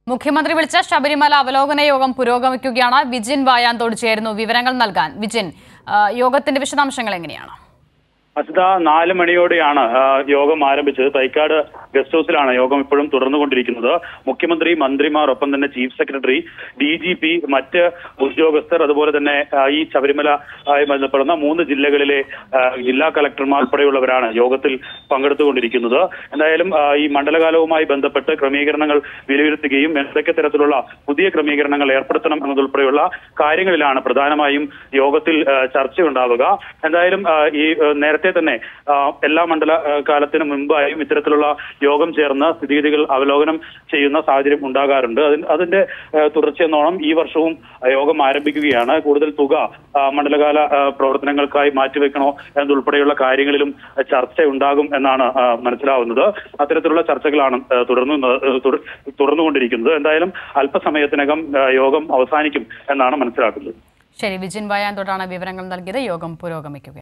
മുഖ്യമന്ത്രി വിളിച്ച ശബരിമല അവലോകന യോഗം പുരോഗമിക്കുകയാണ് വിജിൻ വായാന്തോട് ചേരുന്നു വിവരങ്ങൾ നൽകാൻ വിജിൻ ആ, യോഗത്തിന്റെ വിശദാംശങ്ങൾ എങ്ങനെയാണ് അസിത നാല് മണിയോടെയാണ് ആ, യോഗം ആരംഭിച്ചത് തൈക്കാട് ഗസ്റ്റ് ഹൗസിലാണ് യോഗം ഇപ്പോഴും തുടർന്നുകൊണ്ടിരിക്കുന്നത് മുഖ്യമന്ത്രി മന്ത്രിമാർ ഒപ്പം തന്നെ chief secretary D G P മറ്റ് ഉദ്യോഗസ്ഥർ അതുപോലെ തന്നെ ആ, ഈ ശബരിമല ആയി ബന്ധപ്പെടുന്ന മൂന്ന് ജില്ലകളിലെ ആ, ജില്ലാ കളക്ടർമാർ ഉൾപ്പെടെയുള്ളവരാണ് യോഗത്തിൽ പങ്കെടുത്തുകൊണ്ടിരിക്കുന്നത് എന്തായാലും ആ, ഈ മണ്ഡലകാലവുമായി ബന്ധപ്പെട്ട് ക്രമീകരണങ്ങൾ വിലയിരുത്തുകയും എന്തൊക്കെ തരത്തിലുള്ള പുതിയ ക്രമീകരണങ്ങൾ ഏർപ്പെടുത്തണം എന്നതുൾപ്പെടെയുള്ള കാര്യങ്ങളിലാണ് പ്രധാനമായും യോഗത്തിൽ ആ, ചർച്ചയുണ്ടാവുക എന്തായാലും ആ, ഈ ആ, നേരത്തെ തന്നെ ആ, എല്ലാ മണ്ഡല ആ, കാലത്തിന് മുൻപായും ഇത്തരത്തിലുള്ള യോഗം ചേർന്ന് സ്ഥിതിഗതികൾ അവലോകനം ചെയ്യുന്ന സാഹചര്യം ഉണ്ടാകാറുണ്ട് അതിന് അതിന്റെ ആ, തുടർച്ചയെന്നോണം ഈ വർഷവും ആ, യോഗം ആരംഭിക്കുകയാണ് കൂടുതൽ തുക ആ, മണ്ഡലകാല ആ, പ്രവർത്തനങ്ങൾക്കായി മാറ്റിവെക്കണോ എന്നതുൾപ്പെടെയുള്ള കാര്യങ്ങളിലും ആ, ചർച്ച ഉണ്ടാകും എന്നാണ് ആ, മനസ്സിലാവുന്നത് അത്തരത്തിലുള്ള ചർച്ചകളാണ് ആ, തുടർന്നു ആ, തുടർ- തുടർന്നുകൊണ്ടിരിക്കുന്നത് എന്തായാലും അല്പസമയത്തിനകം ആ, യോഗം അവസാനിക്കും എന്നാണ് മനസ്സിലാക്കുന്നത് ശരി വിജിൻ വായാന്തോടാണ് വിവരങ്ങൾ നൽകിയത് യോഗം പുരോഗമിക്കുക